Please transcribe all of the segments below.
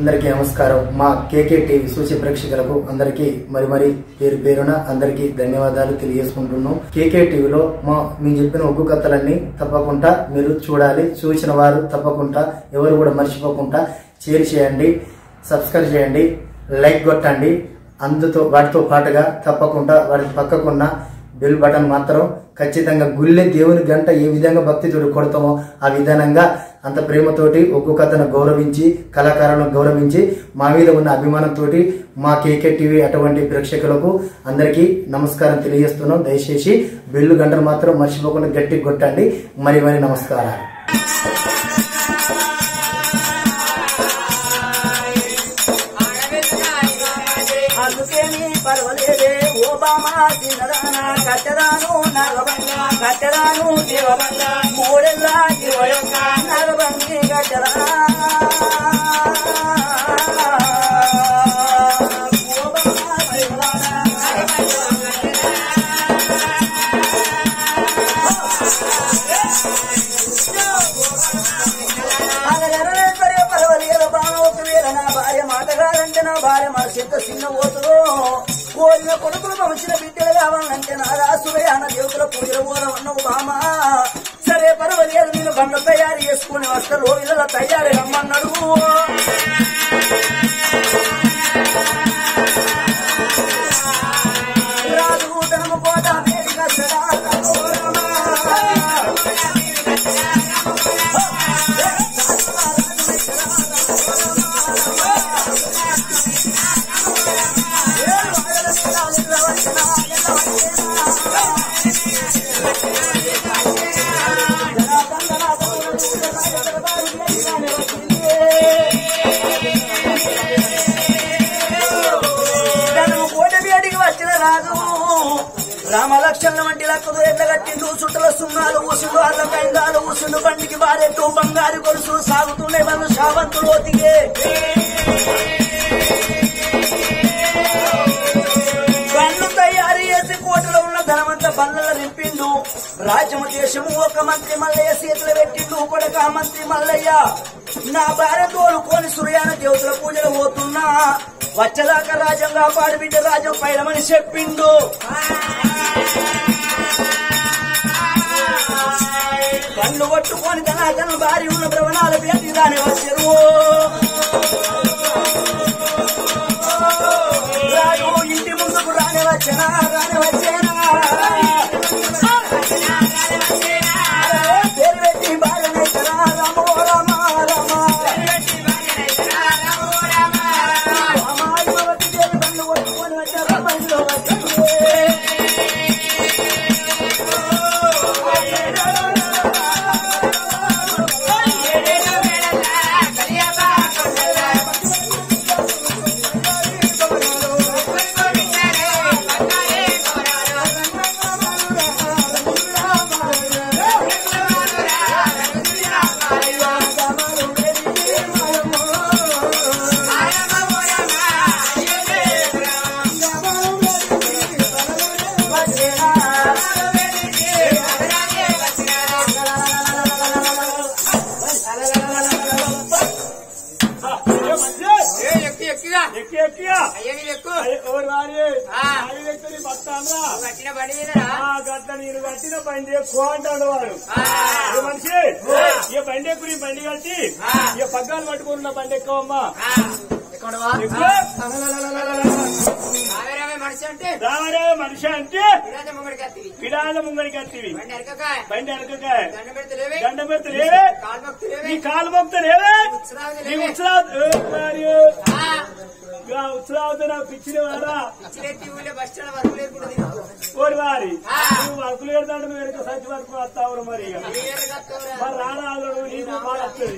అందరికీ నమస్కారం మా కేకే టీవీ సూచి ప్రేక్షకులకు అందరికీ మరి మరి పేరు పేరున అందరికీ ధన్యవాదాలు తెలియజేసుకుంటున్నాం కేకే టీవీలో మా మేము చెప్పిన ఒగ్గు కథలన్నీ తప్పకుండా మీరు చూడాలి చూసిన వారు తప్పకుండా ఎవరు కూడా మర్చిపోకుండా షేర్ చేయండి సబ్స్క్రైబ్ చేయండి లైక్ కొట్టండి అందుతో వాటితో పాటుగా తప్పకుండా వాటి పక్కకున్న బెల్ బటన్ మాత్రం ఖచ్చితంగా గుళ్ళె దేవుని గంట ఏ విధంగా భక్తితోటి కొడతామో ఆ విధానంగా అంత ప్రేమతోటి ఒక్కొక్క కథను గౌరవించి కళాకారులను గౌరవించి మా మీద ఉన్న అభిమానంతో మా కేకే టీవీ అటువంటి ప్రేక్షకులకు అందరికీ నమస్కారం తెలియజేస్తున్నాం దయచేసి బెల్లు గంటను మాత్రం మర్చిపోకుండా గట్టి కొట్టండి మరి మరి నమస్కారాలు అందుకేమి పర్వాలేదే ఓబామా తినదానా కట్టదాను నగబంగా కట్టదాను జీవబంగా మూడెల్లా జీవయొక్క నగబంగి కట్టదా ఓబామా తినదానా అగలెరలే సరే పర్వాలేదు బాగా ఒకవేళ నా భార్య మాటగారంటే నా భార్య మనసెంత చిన్న పోతుందో కోరిన కొడుకులు వంచిన బిడ్డలు కావాలంటే నా రాసులే అన్న దేవతల పూజలు పోదమన్నావు బామా సరే పర్వాలేదు నేను బండ్లు తయారు చేసుకుని వస్తా రోజుల తయారు రమ్మన్నాడు రాజు తనము కోట వేడిగా తను కోటబేటికి వచ్చిన రాజు రామలక్ష్మణ వంటి లక్కదు ఎట్ల కట్టిండు చుట్టల సున్నాలు ఊసులు అల్ల కంగాలు ఊసులు బండికి బారెట్టు బంగారు గొలుసు సాగుతున్నాయి వాళ్ళు శావంతులు ఒతిగే బండ్లు తయారు చేసి కోటలో ఉన్న ధనమంతా బండ్ల నింపిండు రాజ్యము దేశము ఒక మంత్రి మల్లయ్య చేతులు పెట్టిండు కొడక మంత్రి మల్లయ్య నా భార్య తోలుకొని సూర్యాన దేవతల పూజలు పోతున్నా వచ్చేదాకా రాజ్యం కాపాడు బిడ్డ రాజ్యం పైలమని చెప్పిండు కళ్ళు కొట్టుకొని తన తన భార్య ఉన్న భ్రవణాల పేరు దాని వచ్చారు రాజు ఇంటి ముందుకు రాని వచ్చనా రాని వచ్చేనా పేరు పెట్టి భార్య నెచ్చరా రామో రామ రామ అమాయవతి దేవి బండ్లు కొట్టుకొని వచ్చారు బండ్లు వచ్చారు ఏ ఎక్కు ఎక్కుగా ఎక్కి ఎక్కియా అయ్యా నీవు ఎక్కు ఎవరు వారి ఆ. ఆడి వ్యక్తిని బతాన్రా కట్టిన బండి మీదరా ఆ గట్ట నేను కట్టిన బండి ఎక్కువ అంటాడు వాడు ఆ. ఏ మనిషి ఈ బండి ఎక్కువ నీ బండి కట్టి ఆ. ఈ పగ్గాలు పట్టుకున్న బండి ఎక్కువమ్మా ఆ, ఎక్కడవా? ఎక్కువ కావేరామే మనిషి అంటే రావరే మనిషి అంటే ఇరాజ ముంగడికి అత్తివి పిడాల ముంగడికి వస్తుంది బండి అరకకాయ బండి అనుకోకాయ దండం పెడితే లేవే దండం పెడితే లేవే కాలు భక్తి లేవే నీ కాలు మొక్త లేవే ఉత్సరావతి నీ లేవే ఉత్సరావు ఆ, ఉత్సరావుతో నాకు పిచ్చిన వారా పిచ్చిరెత్తి ఊళ్ళో బస్ స్టాండ్ వరకు లేకుండా తిరుగుతావు. ఓడి వారి ఆ. నువ్వు వర్కులు పెడతాడు నువ్వు వెనక సంచి వరకు వస్తావు మరి ఇక ఏ ఏళ్ళకి వస్తావురా? మరి రానాడు నీకు బాగా వస్తుంది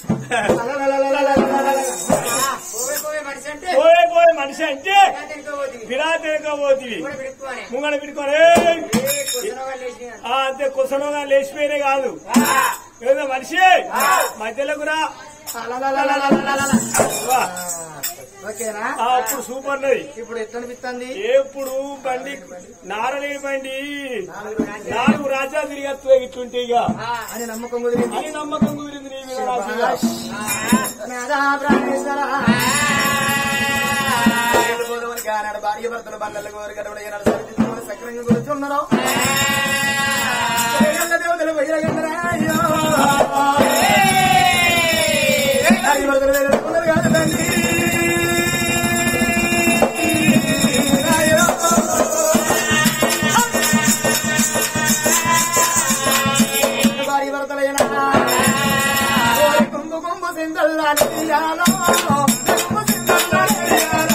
ఆ, పోవే పోవే మనిషి అంటే పోయే పోయే మనిషి అంటే ఇలా తినుకోబోతివి. విరాతేగా పోతివి కూడా పిడుక్కునే. ముంగడ పెట్టుకోరే ఏ కుసనగా లేచినాయి. ఆ అంతే కుసనంగా లేచిపోయినే కాదు ఏదో మనిషి మధ్యలోకి రా వా. ఓకేనా ఆ, అప్పుడు సూపర్ నది ఇప్పుడు ఎట్లా అనిపిస్తుంది ఎప్పుడు బండి నారలేని బండి నాలుగు రాజ్యాలు తిరిగేస్తుంది ఇట్లుంటే ఇక అని నమ్మకం కుదిరింది అని నమ్మకం కుదిరింది నీ మీద శభాష్. నాదా ప్రాణేశ్వర ఆనాడు భార్య భర్తలు బండలు కోరి గడవడ ఈనాడు సరిదిద్దుకొని సక్రంగా కూర్చున్నారు జగన్న దేవతలు బహిరంగరా అయ్యో భార్య భర్తలు వేడుకున్నారు కాదు తల్లి అయ్యో. భార్య భర్తలైనా ఓరి కుంగు కుంగు సిందల్లాని తీయాలో కుంగు సిందల్లాని తీయాలో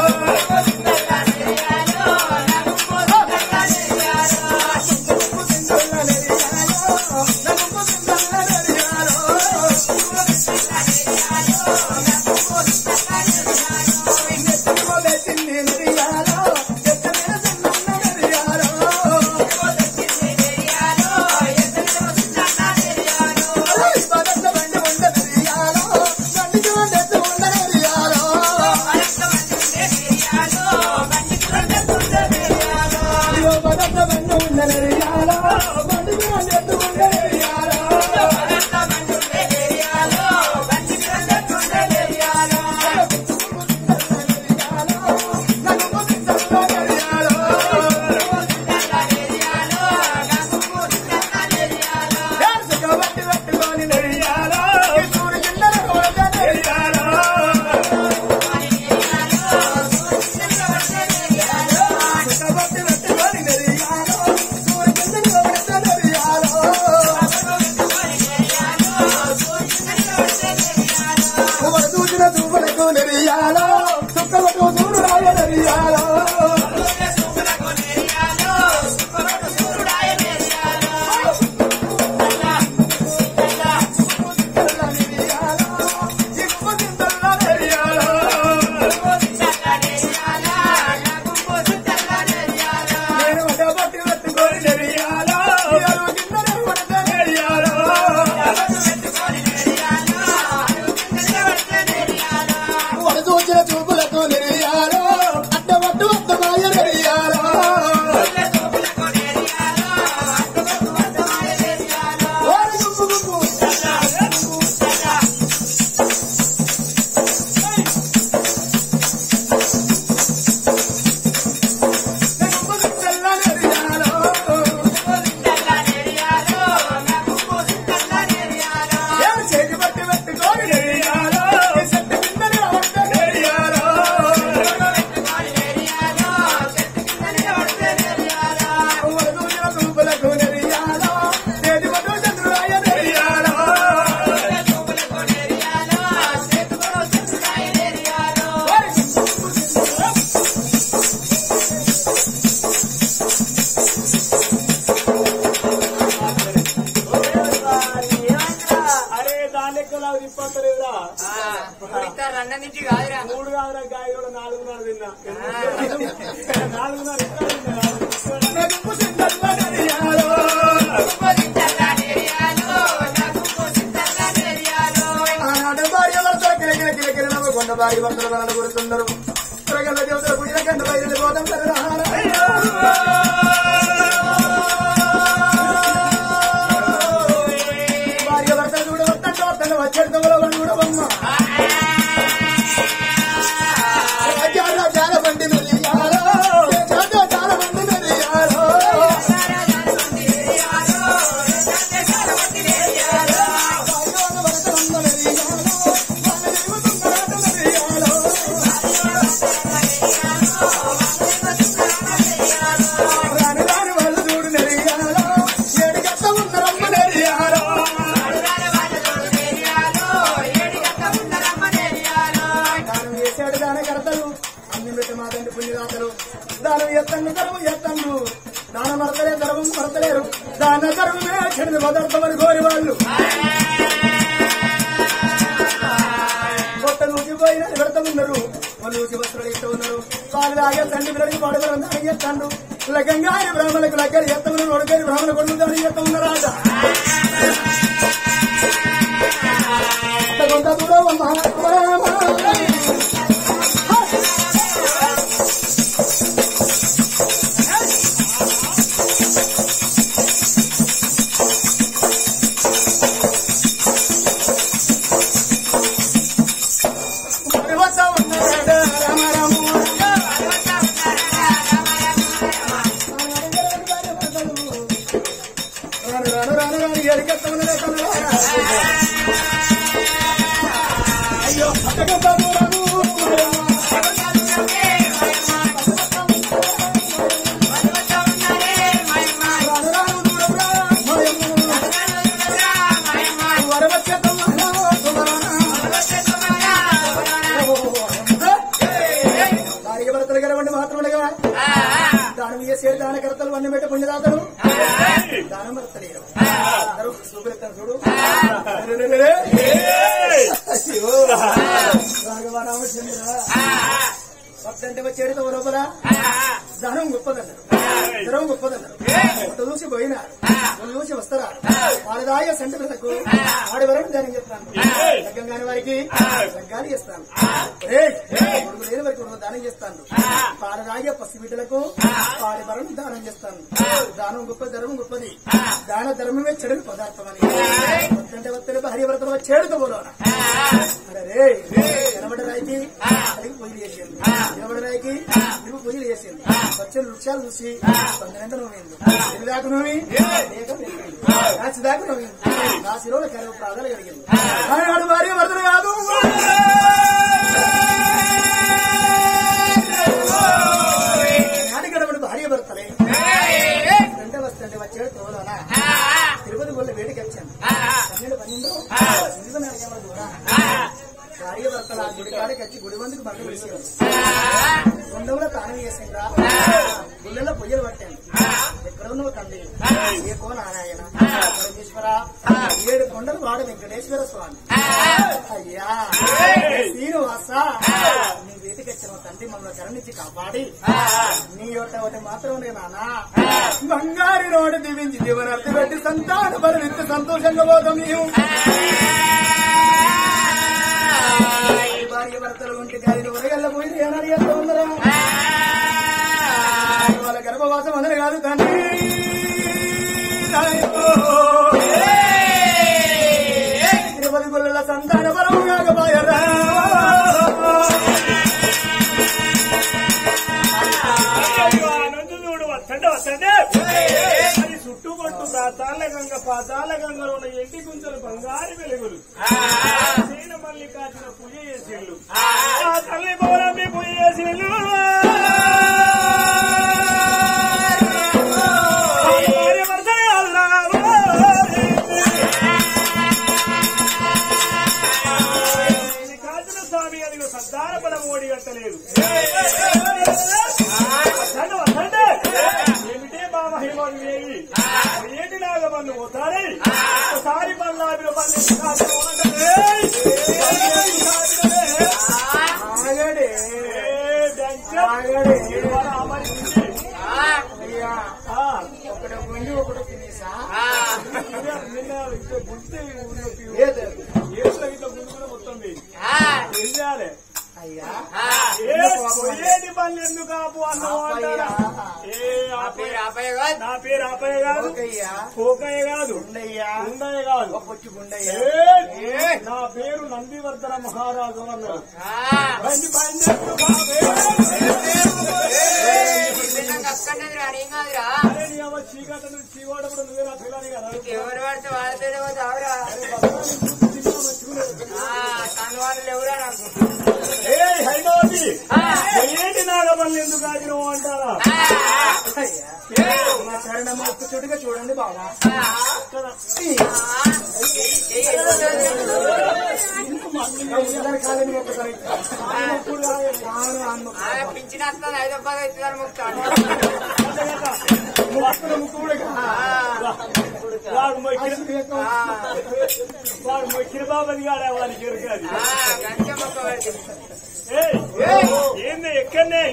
చూసిన చూపులకు నెరియాలో చుక్కలకు చూడు రాయ నెరియాలో నేను ఒక బట్టి పట్టుకొని నెరియాలో కిందనే పడితే నెరియాలో వాడు చూసిన చూపులకు నెరియాలో అడ్డమట్టు అద్దమాయ నెరియాలో వాడు గుంపు గుంపు గుంపు గుంచెల్లా నెరియాలో ఏమి చేతి పట్టి పట్టుకొని నెరియాలో చెట్టు కిందనే పడితే నెరియాలో వాడు చూసిన చూపులకు నెరియాలో చేతి పట్టు చంద్రురాయ నెరియాలో అరే దాని లెక్క నాకు తిప్పలేదురా అన్న నుంచి కాదురా మూడు కాదురా గాయ కూడా నాలుగున్నర తిన్నా నాలుగున్నర ఇంకా తిన్నా. గుంపు సిందల్లా నెరియాలో ఆనాడు భార్య భర్తలు కిలకిల కిలకిల నవ్వుకున్న భార్య భర్తలు మనలు గురుతున్నారు త్వరగల దేవతల పూజల కంట బయలు పోతాం భార్య భర్తలు చూడ వస్తాను వస్తాను వచ్చేది దొంగల చూడవమ్మ చాలా చాలా బండి మెలియాలో చాలా చాలా బండి మెలియాలో రాని రాని వాళ్ళు చూడు నెరియాలో ఏడు గట్ట ఉన్న రమ్మ నెరియాలో దానం చేశాడు దాని కడతలు అన్ని పెట్టి మా తండ్రి పుణ్యదాతలు దానం ఎత్తండు కరువు ఎత్తండు దానం మరతలే ధర్మం మరతలేరు దాన ధర్మమే చెడు పదార్థమని కోరి వాళ్ళు కొత్త నూసిపోయిన పెడతామున్నారు వాళ్ళు నూసి వస్త్రాలు ఇస్తూ ఉన్నారు వాళ్ళు తాగే తండ్రి పిల్లడికి పాడుబడి దాని చేస్తాడు లగ్గంగా ఆయన బ్రాహ్మణులకు లగ్గర ఎత్తమని ఒడగని బ్రాహ్మణ కొడుకు దాని చేస్తా ఉన్నారు రాజా కొంత దూరం అమ్మా భార్య భర్తలు గెలవండి మాత్రమేగా దానం చేసే దానకర్తలు వన్న పెట్ట పుణ్యదాతలు దానం భర్తలేరు అందరూ చూపెడతారు చూడు అయ్యో రాఘవ రామచంద్ర భక్తంటే వచ్చేడుతో లోపల ధనం గొప్పదన్నారు ధనం గొప్పదన్నారు కొత్త చూసి పోయినారు కొత్త చూసి వస్తారు వాళ్ళదాయ సంటలకు ఆడవరం దానం చెప్తాను లగ్గం కాని వారికి లగ్గాలు చేస్తాను ఏయ్, కొడుకు లేని వారికి కొడుకు దానం చేస్తాను పాడరాగే పసిబిడ్డలకు పాడి వరం దానం చేస్తాను దానం గొప్ప ధర్మం గొప్పది దాన ధర్మమే చెడుని పదార్థం అని వద్దంటే వద్దలు భార్య భర్తలు చేడుతో పోలోన అరే కనబడ రాయికి అడిగి పొయ్యిలు చేసింది నిలబడ రాయికి ఇరుగు పొయ్యిలు చేసింది పచ్చని వృక్షాలు చూసి పందనంత నవ్వింది ఎన్ని దాకా నవ్వి లేక వెళ్ళింది. రాసి దాకా నవ్వింది రాసి రోజుల కరువు ప్రాధాలు కలిగింది ఆనాడు భార్య భర్తలు కాదు నాటి గడపడి భార్య భర్తలే వెంట వస్తుంటే వచ్చాడు తోలోనా తిరుపతి గొల్ల వేడికి వచ్చాను పన్నెండు పన్నెండు ఇదిగో నా అయ్యమ్మ కూడా భార్య భర్తల ఆ గుడి కాడికి వచ్చి గుడి మందుకు బండ్లు పిలిచేవారు గుండంలో తానం చేసిండ్రా గుళ్ళలో పొయ్యలు పట్టాను ఎక్కడ ఉన్నావు తండ్రి ఏ కో నారాయణ పరమేశ్వర ఏడు కొండలు వాడు వెంకటేశ్వర స్వామి అయ్యా శ్రీనివాస నీ వీటికి వచ్చిన తండ్రి మమ్మల్ని కరుణించి కాపాడి నీ యొక్క ఒకటి మాత్రం నానా బంగారు రోడ్డు దివించి దివనర్తి పెట్టి సంతాన బలివిత్తు సంతోషంగా పోతాం మేము భార్య భర్తలు ఉంటే గాలిని ఉరగల్ల పోయింది ఏనాడు చేస్తా ఉందరా వాళ్ళ గర్భవాసం అందరు కాదు తండ్రి తిరుపతి గుళ్ళ సంతాన బలం కాకపోయారా ఆనందుడు వస్తంటే వస్తంటే అది చుట్టుపట్టు ప్రాతాల గంగ పాతాల గంగలో ఉన్న ఎండి గుంతలు బంగారు వెలుగులు సీన మల్లి కాచిన పూజ చేసిళ్ళు ఆ తల్లి పౌరమ్మి పూజ చేసిళ్ళు భార్య భర్త అల్లావు. ఇది కాచిన స్వామి అది సంతాన బలం ఓడి కట్టలేదు వస్తాడు, వస్తాడు. ఏమిటే మా మహిమ వేయి ఏంటి నాగమన్ను పోతారే ఒకసారి మళ్ళావిలో మళ్ళీ కాదు. ఏయ్! ఏయ్! ఆగడే ఏ డంచం. ఆగడే ఇవాళ అమ్మాయి ఉంది. అయ్యా ఆ, ఒకటి గుండి ఒకటి తినేసా నిన్న నిన్న ఇంకో గుంటే ఉన్నట్టు. ఏది? ఏసులో ఇట్లా గుండు కూడా మొత్తం పోయింది. ఏం చేయాలి? అయ్యా ఏ పోయేటి పనులు ఎందుకు ఆపు అన్నావు అంటారా? ఏ ఆపే. నా పేరు ఆపయ్య కాదు ఓకయ్యా కోకయ్య కాదు ఉండయ్యా ఉండయ్య కాదు పొచ్చి గుండయ్యా ఏ! నా పేరు నందివర్ధన మహారాజు అన్నాడు బండి బండి ఎందుకు ఆపే? అరే నీ అమ్మ చీకటి నుంచి చీవాడప్పుడు నువ్వే నా పిల్లని కదా ఎవరు పడితే వాళ్ళతోనే పోతావురా తన వాళ్ళు ఎవరా నాకు ఏ హైదరాబాద్ ఏంటి నాగమల్లి ఎందుకు ఆగినావు అంటారా నా చరణం ఒక్క చోటుగా చూడండి బాబా అందరి కాదని ఒక్కసారి ఆను అన్ను పింఛన్ వస్తుంది ఐదో పది అవుతుంది ముక్తాను ముక్కుడు ముక్కుడు వాడు మొక్కిన వాడు మొక్కిన బాబది కాడా వాడికి ఎరగాలి గంట మొక్క పడుతుంది ఏంది ఎక్కడనే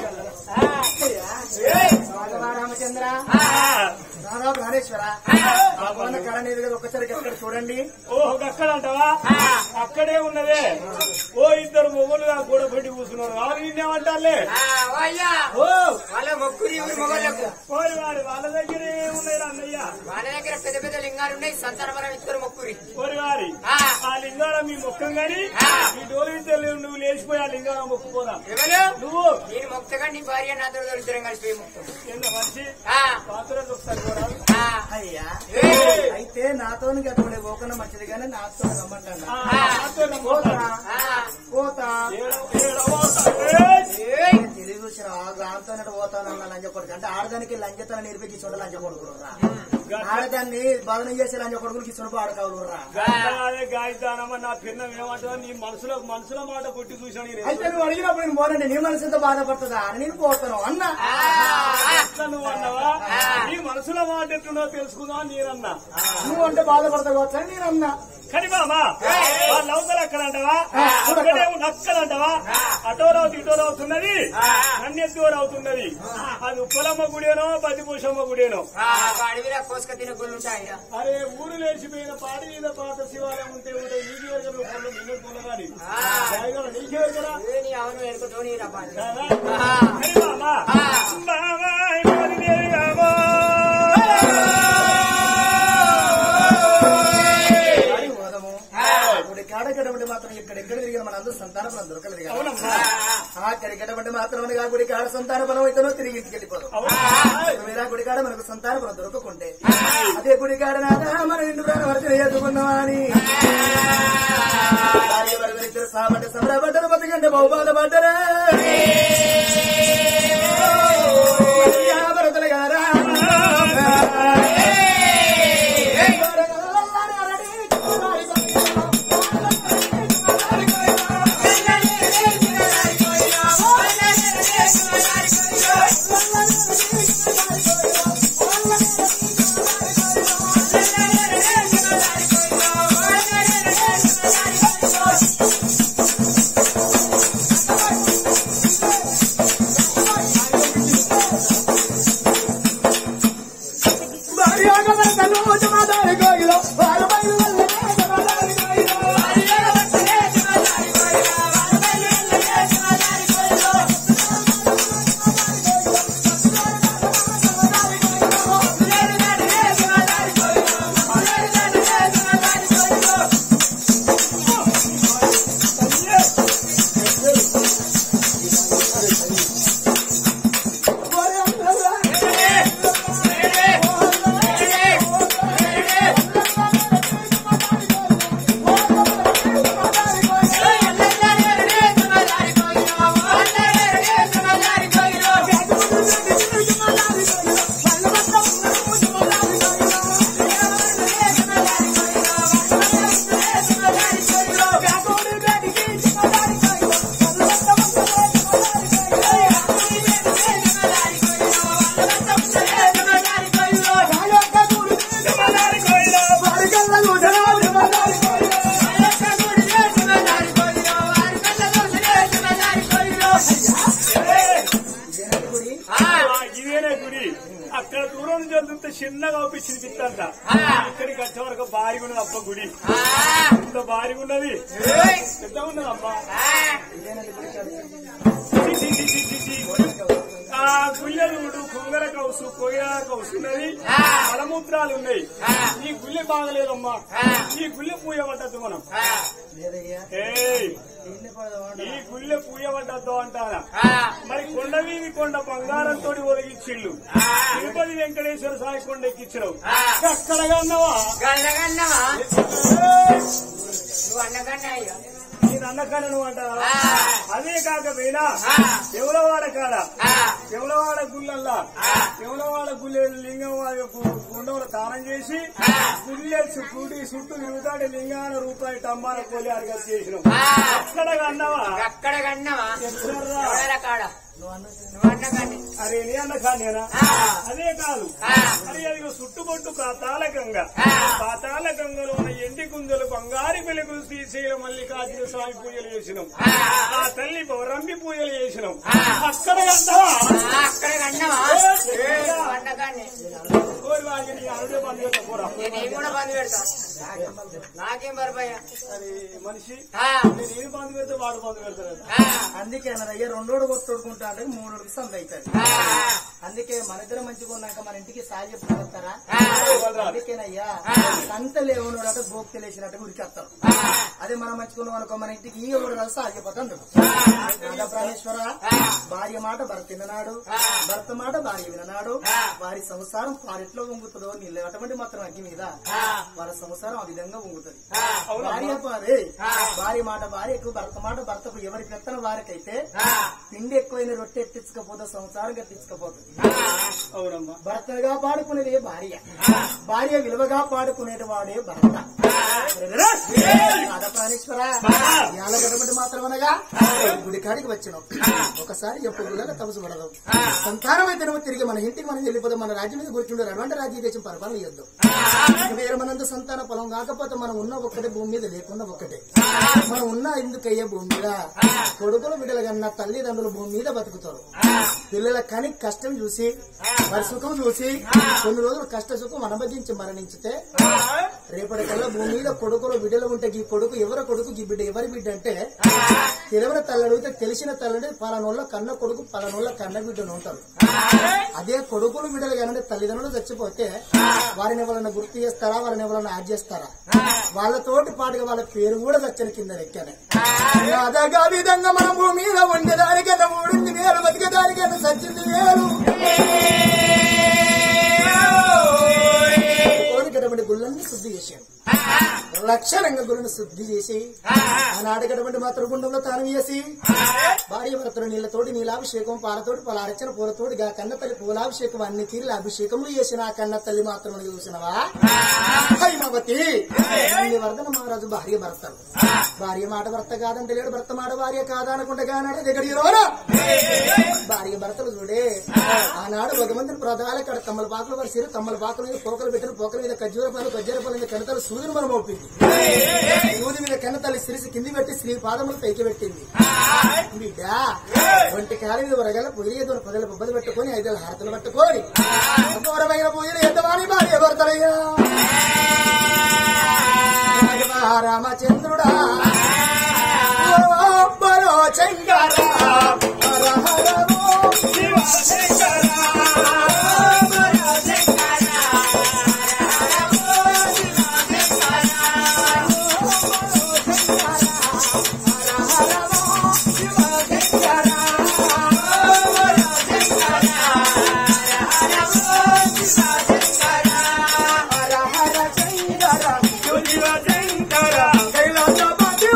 రాఘవ రామచంద్ర రాధా ప్రాణేశ్వర భగవాన్ కళ కదా ఒక్కసారి ఎక్కడ చూడండి ఓ అక్కడ అంటావా అక్కడే ఉన్నదే ఓ ఇద్దరు మొగలు ఆ గోడ పెట్టి కూర్చున్నారు వాళ్ళు నిన్నేమంటారులే అయ్యా ఓ వాళ్ళ మొక్కులు ఇవి మొగళ్ళకు ఓరి వారి వాళ్ళ దగ్గర ఏమున్నాయి అన్నయ్య వాళ్ళ దగ్గర పెద్ద పెద్ద లింగాలు ఉన్నాయి సంతానపరం ఇద్దరు మొక్కురి ఓరి వారి ఆ. ఆ లింగాల మీ మొక్కం గాని ఆ. ఈ డోలు విద్యలు నువ్వు లేచిపోయి ఆ లింగాల మొక్కుపోదా ఎవరు నువ్వు నేను మొక్కగా నీ భార్య నాతో ఇద్దరం కలిసి మొక్కు ఎంత మనిషి ఆ, పాత్రలు ఒకసారి కూడా ఆ, అయ్యా అయితే నాతో అటువంటి పోకుండా మంచిది కానీ నాతో రమ్మంటాడు పోతా పోతా తెలివి చూసిన దాంతో పోతాను లంజ కొడుకు అంటే ఆడదానికి లంజతన నేర్పించి చూడ లంజ కొడుకులు రా ఆడదాన్ని బాధన చేసే లంజ కొడుకులకి ఇసుడు ఆడకావులు రా అదే గాయదానమ్మ నా పిన్న ఏమంటావు నీ మనసులో మనసులో మాట కొట్టి చూశాను నేను అయితే నువ్వు అడిగినప్పుడు నేను పోనండి నీ మనసు ఎంత బాధపడుతుందా అని నేను పోతాను అన్న ఎట్లా నువ్వు అన్నావా నీ మనసులో మాట ఎట్లుండో తెలుసుకుందాం అని నేనన్నా నువ్వు అంటే బాధపడతావు కావచ్చు అని నేను అన్నా కానీ బాబా వాళ్ళ అవతల అక్కడ అంటావా అక్కడేమో నక్కలు అంటావా అటోరవుతు ఇటోరవుతున్నది నన్నెత్తూరు అవుతున్నది అది ఉప్పలమ్మ గుడేనో బతిపూషమ్మ గుడేనో అడవిలో కోసుక తిన గుళ్ళుంటాయి అరే ఊరు లేచిపోయిన పాడి మీద పాత శివాలయం ఉంటే ఉంటే నీకు దగ్గర రూపంలో నిన్ను కొనగాని నీకే దగ్గర నీ అవును ఎడుకుతో నీ రబ్బాలి కానీ బాబా బాబా ఇవ్వని దేవి బాబా అని పోదాము ఇప్పుడు కాడకడబడి మాత్రం ఇక్కడ ఎక్కడ తిరిగిన మన అందరూ సంతాన బలం దొరకలేదు కదా అవునమ్మా ఆ కడిగడబడి మాత్రమే కా గుడి కాడ సంతాన బలం అయితేనో తిరిగి ఇంటికి వెళ్ళిపోదాం ఒకవేళ గుడి కాడ మనకు సంతాన బలం దొరకకుంటే అదే గుడి కాడ నాదా మన ఇంటి ప్రాణం వరకు ఎదుర్కొన్నావా అని భార్య భర్తలు ఇద్దరు సాబట్ట సమరపడ్డరు బతికంటే బహుబాధపడ్డరా భరతులు గారా ఇదేనే గుడి అక్కడ దూరం నుంచి వెళ్తుంటే చిన్నగా అవుపించింది పిత్తంట ఇక్కడికి వచ్చే వరకు భారీగా ఉన్నది అబ్బ గుడి ఇంత భారీగా ఉన్నది పెద్ద ఉన్నది అబ్బా ఆ గుళ్ళెలుడు కుంగర కౌసు కొయ్య కౌసు ఉన్నది మలమూత్రాలు ఉన్నాయి ఈ గుళ్ళె బాగలేదమ్మా ఈ గుళ్ళె పూయ పట్టద్దు మనం లేదయ్యా ఏయ్ ఇన్ని పోదాం ఈ గుళ్ళె పూయ పట్టద్దు అంటారా మరి కొండ వీధి కొండ బంగారంతో ఒదిగిచ్చిళ్ళు తిరుపతి వెంకటేశ్వర స్వామి కొండ ఎక్కించడం అక్కడగా ఉన్నావా గల్లగన్నవా నువ్వు అన్నగన్నా అయ్యా నేను అన్నకాడ నువ్వు అంటావా అదే కాకపోయినా ఎవలవాడ కాడ ఎవలవాడ గుళ్ళల్లా ఎవలవాడ గుళ్ళ లింగం గుండంలో తానం చేసి గుళ్ళె గుడి చుట్టూ తిరుగుతాడు లింగాన రూపాయి టమ్మాల కోలి అడిగా చేసినాం అక్కడ అన్నావా అక్కడ కన్నావా ఎక్కడరా? ఎవడరా కాడ నువ్వు అన్నగాన్ని అరే నీ అన్న కానేనా అదే కాదు అది అది చుట్టుపొట్టు పాతాళగంగ పాతాళగంగలో ఉన్న ఎండి గుంజలు బంగారు వెలుగులు శ్రీశైల మల్లికార్జున స్వామి పూజలు చేసినాం ఆ తల్లి రంబి పూజలు చేసినాం అక్కడ అంటావా అక్కడ కన్నావా అన్నగాన్ని కోరి వాగి నీ అరుడే పని చేస్తా పోరా నేను కూడా బంద్ పెడతా నాకేం బరపయ్యా అది మనిషి ఆ, నేను ఏం బంధు పెడితే వాడు బంధు పెడతాడు ఆ, అందుకే అన్నయ్య రెండోడు కొట్టుకుంటా అంటే మూడోడికి సంత అవుతుంది ఆ, అందుకే మన ఇద్దరు మంచిగా ఉన్నాక మన ఇంటికి సాయి చెప్పుకుంటారా ఆ, అందుకేనయ్యా సంత లేవునోడు అంటే గోక్తి లేచినట్టు ఉరికేస్తారు ఆ. అదే మనం మంచుకున్నాం అనుకో మన ఇంటికి ఈ ఊరు కలిసి ఆగిపోతాం ప్రాణేశ్వర భార్య మాట భర్త విననాడు భర్త మాట భార్య విననాడు వారి సంసారం వారిట్లో ఉంగుతుందో నీళ్ళు అటువంటి మాత్రం అగ్గి మీద వారి సంసారం ఆ విధంగా ఉంగుతుంది భార్య భార్య భార్య మాట భార్యకు భర్త మాట భర్తకు ఎవరి పెత్తన వారికైతే పిండి ఎక్కువైన రొట్టె ఎత్తించకపోతే సంసారం గట్టించకపోతుంది అవునమ్మా భర్తగా పాడుకునేది భార్య భార్య విలువగా పాడుకునేది వాడే భర్త రాధా ప్రాణేశ్వర యాలగడబడి మాత్రమనగా గుడి కాడికి వచ్చినాం ఒకసారి ఎప్పుడు కూడా తపసు పడదాం సంతానం అయితే నువ్వు తిరిగి మన ఇంటికి మనం వెళ్ళిపోదాం మన రాజ్యం మీద కూర్చుంటారు అటువంటి రాజ్య దేశం పరిపాలన చేద్దాం ఇక వేరే మనందు సంతాన పొలం కాకపోతే మనం ఉన్న ఒక్కటే భూమి మీద లేకుండా ఒక్కటే మనం ఉన్న ఎందుకయ్యే భూమి మీద కొడుకుల బిడ్డల కన్నా తల్లిదండ్రులు భూమి మీద బతుకుతారు పిల్లల కని కష్టం చూసి వారి సుఖం చూసి కొన్ని రోజులు కష్ట సుఖం అనుభవించి మరణించితే రేపటికల్లా భూమి మీద కొడుకులు బిడ్డలు ఉంటే ఈ కొడుకు ఎవరి కొడుకు ఈ బిడ్డ ఎవరి బిడ్డ అంటే తెలియని తల్లి అడిగితే తెలిసిన తల్లి పలానోళ్ళ కన్న కొడుకు పలానోళ్ళ కన్న బిడ్డను ఉంటారు అదే కొడుకులు బిడ్డలు కానీ తల్లిదండ్రులు చచ్చిపోతే వారిని ఎవరైనా గుర్తు చేస్తారా వారిని ఎవరైనా యాడ్ చేస్తారా వాళ్ళతోటి పాటుగా వాళ్ళ పేరు కూడా చచ్చని కింద లెక్కనే అదగా విధంగా మనం భూమి మీద ఉండేదానికన్నా మూడింది వేలు బతికేదానికన్నా సచ్చింది వేలు కోరికటువంటి గుళ్ళన్ని శుద్ధి చేశాడు లక్షణంగా గురుని శుద్ధి చేసి ఆనాడగటువంటి మాత్రం గుండంలో తాను చేసి భార్య భర్తలు నీళ్లతోటి నీలాభిషేకం పాలతోటి పలారచన పూలతోటి గా కన్న తల్లి పూలాభిషేకం అన్ని తీరుల అభిషేకములు చేసిన ఆ కన్న తల్లి మాత్రం చూసినవా హైమవతి వర్ధన మహారాజు భార్య భర్తలు భార్య మాట భర్త కాదంటే లేడు భర్త మాట భార్య కాదనకుండా కానాడు దగ్గర ఈరోజు భార్య భర్తలు చూడే ఆనాడు భగవంతుని ప్రధాన కడ తమ్మల పాకులు వారి సిరు తమ్మల పాకుల మీద పోకలు పెట్టిన పోకల మీద ఖర్జూర పాలు ఖర్జూర పాలు మీద కడతలు సూదిని మనం ఒప్పింది సూది మీద కన్న తల్లి సిరిసి కింది పెట్టి శ్రీ పాదములు పైకి పెట్టింది బిడ్డ ఒంటి కాలి మీద వరగల పొయ్యి ఎదురు పదల బొబ్బలు పెట్టుకొని ఐదు హారతలు పట్టుకొని ఘోరమైన పూజలు ఎంతవాని భార్య భర్తలయ్యా రామచంద్రుడా ఓ బలో చంగారా హర హర ఓ హర హర చంగారా శివ శంకర కైలాసపతి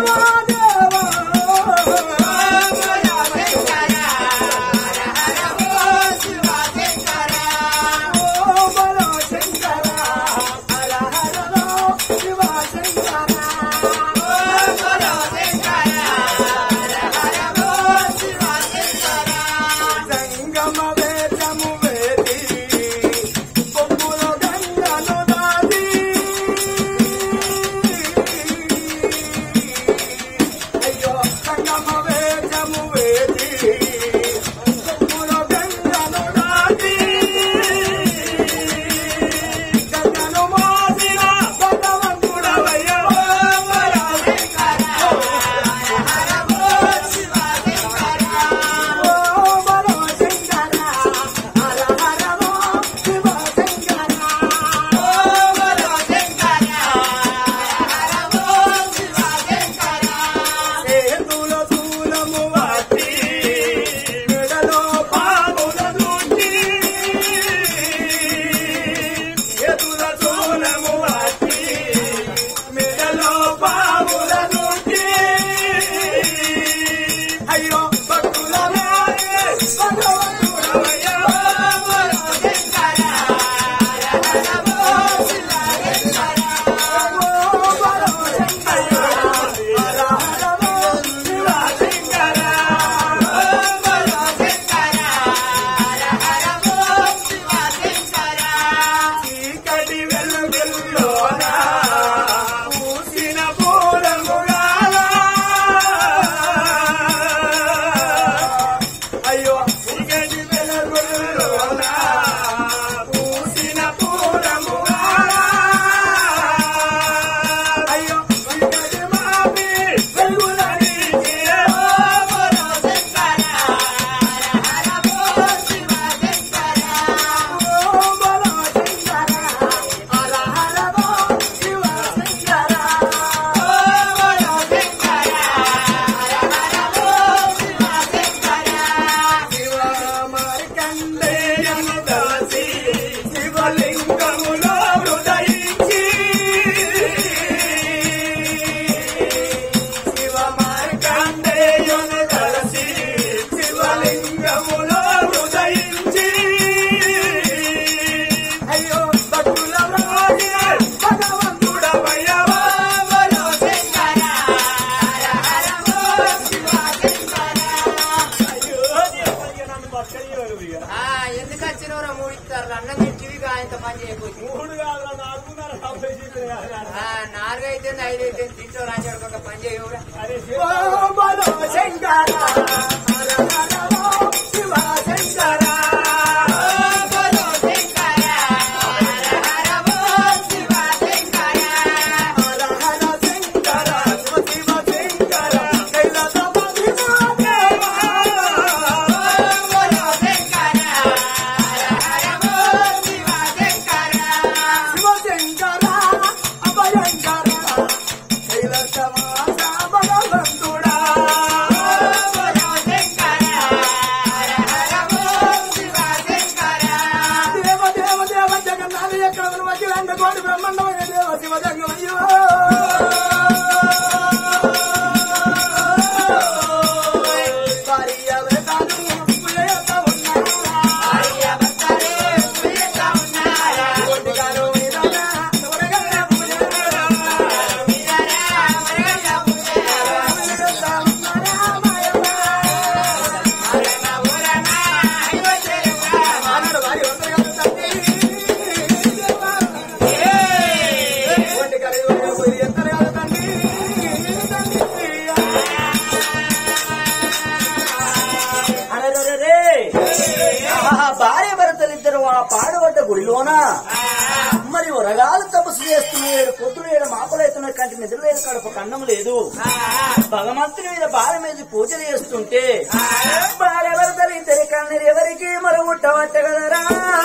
అనరరే ఆ భార్య భర్తలిద్దరు ఆ పాడుబడ్డ గుడిలోన మరి ఉరగాలు తపస్సు చేస్తున్నాడు పొద్దున ఏడు మాపలైతున్న కంటి నిద్ర లేదు కడప కన్నం లేదు భగవంతుని మీద భార్య మీద పూజలు చేస్తుంటే భార్య భర్తలు ఇద్దరి కన్నీరు ఎవరికి మరి ముట్టవట్ట కదరా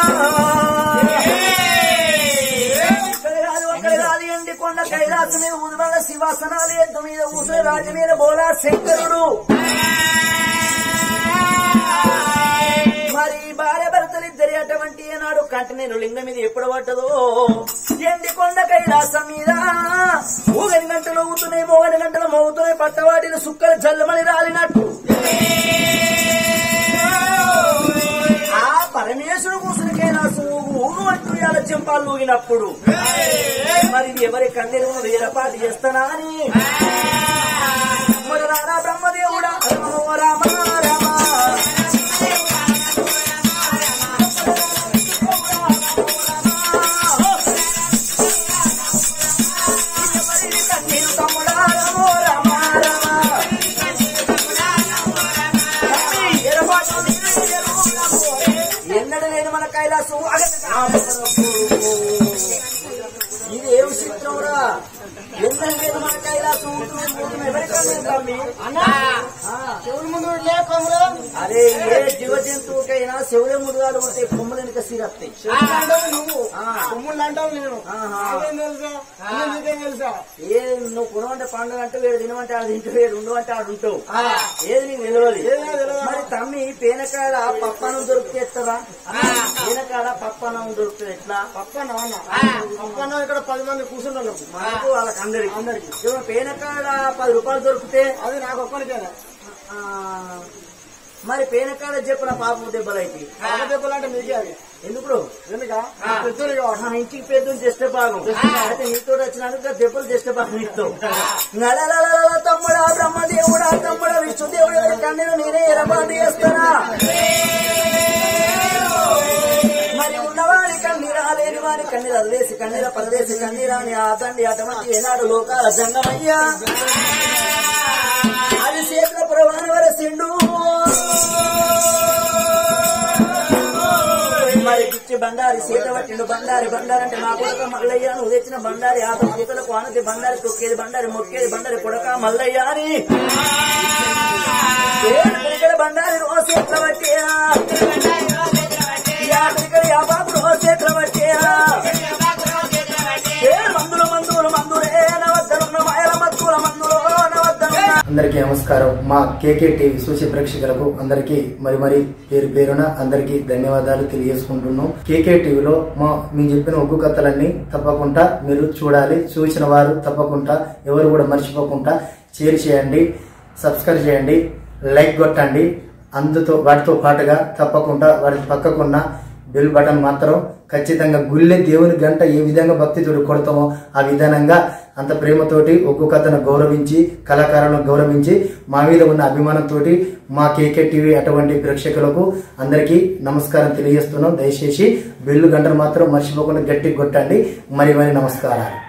ఇక్కడ కాదు అక్కడ కాదు ఎండి కొండ కైలాసం మీద ఉదరాల శివాసనాలు ఎద్దు మీద ఊసే రాజు మీద బోలా శంకరుడు మరి భార్య భర్తలు ఇద్దరి అటువంటి నాడు కంటి నేను లింగం మీద ఎప్పుడు పట్టదో ఎండి కొండ కైలాసం మీద మూగని గంటలు ఊతున్నాయి మోగని గంటలు మోగుతున్నాయి పట్టవాటిని సుక్కలు జల్లమని రాలినట్టు ఆ పరమేశ్వరుడు కూసుని కైలాసం ఊగు ఊగు అంటూ ఇలా చెంపాలు ఊగినప్పుడు మరి ఇది ఎవరి కన్నీరు వేరపాటు చేస్తానా అని మరి రారా బ్రహ్మదేవుడా రామ రామ రామ కన్నీరు తమ్ముడా రామ రామ రామ ఎరపాటు ఎన్నడూ లేని మన కైలాసం ఇది ఏం చిత్రంరా ఎన్నడూ లేని మన కైలాసం ఉంటుంది, ఉంటుంది. ఎవరికన్నా తమ్మి? చెవుల ముందు లేకములు అరే ఏ జీవ జంతువుకైనా శివుల మురుగాలు ఉంటే కొమ్మలు వెనుక సిరత్తాయి నువ్వు కొమ్ముళ్ళు అంటావు నేను ఆహా. నాకేం తెలుసా అన్నీ నీకేం తెలుసా ఏ నువ్వు కొనవంటే పండుగ అంటే వేడు తినమంటే ఆడు తింటూ వేడు ఉండవంటే ఆడు ఉంటావు ఏది నీకు తెలియదు మరి తమ్మి పేనకాడ పప్పనం దొరికితే ఎత్తరా పేనకాడ పప్పనం దొరుకుతుంది ఎట్లా పక్కన పక్కన ఇక్కడ పది మంది కూర్చున్నారు మనకు వాళ్ళకి అందరికి అందరికి ఇప్పుడు పేనకాడ పది రూపాయలు దొరికితే అది నాకు ఒక్కరికేనా ఆ, మరి పేనకాడ చెప్పిన పాపం దెబ్బలు అయితే పాప దెబ్బలు అంటే మీకే అది ఎందుకు ఎందుక పెద్దలు కావాలి ఆ ఇంటికి పెద్ద చేస్తే భాగం అయితే నీతో వచ్చినాక దెబ్బలు చేస్తే భాగం ఇస్తావు నలలలల తమ్ముడా బ్రహ్మదేవుడా తమ్ముడా విష్ణుదేవుడు ఎవరి కన్నీరు నేనే ఎరబాటు చేస్తానా మరి ఉన్నవాడి కన్నీరా లేని వారి కన్నీరు అల్లేసి కన్నీర పరదేశి కన్నీరా అని ఆ తండ్రి అటువంటి ఏనాడు లోకాల జంగమయ్యా అది చేతుల పురవాన వరసిండు మరి పిచ్చి బండారి సీత పట్టిండు బండారి బండారి అంటే నా కొడక మల్లయ్య నువ్వు తెచ్చిన బండారి ఆ సీతలకు ఆనతి బండారి తొక్కేది బండారి మొక్కేది బండారి కొడక మల్లయ్య అని ఏడు పిరికల బండారి రోజు ఎట్ల పట్టేయా యా పిరికల యా బాబు రోజు ఎట్ల పట్టేయా ఏ మందులు మందులు మందులే నవద్దనున్న మాయల మత్తుల మందులో నవద్దనున్న అందరికీ నమస్కారం మా కేకే టీవీ చూసే ప్రేక్షకులకు అందరికీ మరి మరి పేరు పేరున అందరికీ ధన్యవాదాలు తెలియజేసుకుంటున్నాం కేకే టీవీలో మా మేము చెప్పిన ఒగ్గు కథలన్నీ తప్పకుండా మీరు చూడాలి చూసిన వారు తప్పకుండా ఎవరు కూడా మర్చిపోకుండా షేర్ చేయండి సబ్స్క్రైబ్ చేయండి లైక్ కొట్టండి అందుతో వాటితో పాటుగా తప్పకుండా వాటి పక్కకున్న బెల్ బటన్ మాత్రం ఖచ్చితంగా గుళ్ళె దేవుని గంట ఏ విధంగా భక్తితోటి కొడతామో ఆ విధానంగా అంత ప్రేమతోటి ఒక్కొక్క కథను గౌరవించి కళాకారులను గౌరవించి మా మీద ఉన్న అభిమానంతో మా కేకే టీవీ అటువంటి ప్రేక్షకులకు అందరికీ నమస్కారం తెలియజేస్తున్నాం దయచేసి బెల్లు గంటను మాత్రం మర్చిపోకుండా గట్టి కొట్టండి మరి మరి నమస్కారాలు